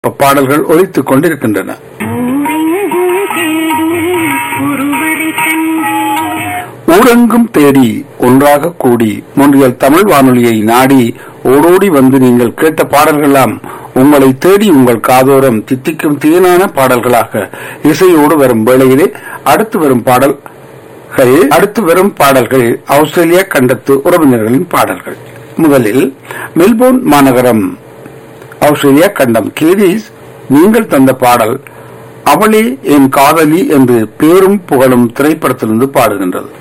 பாடல்கள் ஒலித்துக் கொண்டிருக்கின்றன ஊரெங்கும் தேடி ஒருவரை கண்டேன் ஊரெங்கும் தேடி ஒன்றாக கூடி முன்றியல் தமிழ் வானொலியை நாடி ஓடோடி வந்து நீங்கள் கேட்ட பாடல்களாம் உங்களை தேடி உங்கள் காதோரம் தித்திக்கும் தேனான பாடல்களாக இசையோடு வரும் வேளையிலே அடுத்து வரும் பாடல்கள் அடுத்து வரும் பாடல்கள் ஆஸ்திரேலியா கண்டத்து உறவினர்களின் பாடல்கள் முதலில் மெல்போர்ன் மாநகரம் ஆஸ்திரேலியா கண்டம் கேரிஸ் நீங்கள் தந்த பாடல் அவளே என் காதலி என்று பேரும் புகழும் திரைப்படத்திலிருந்து பாடுகின்றது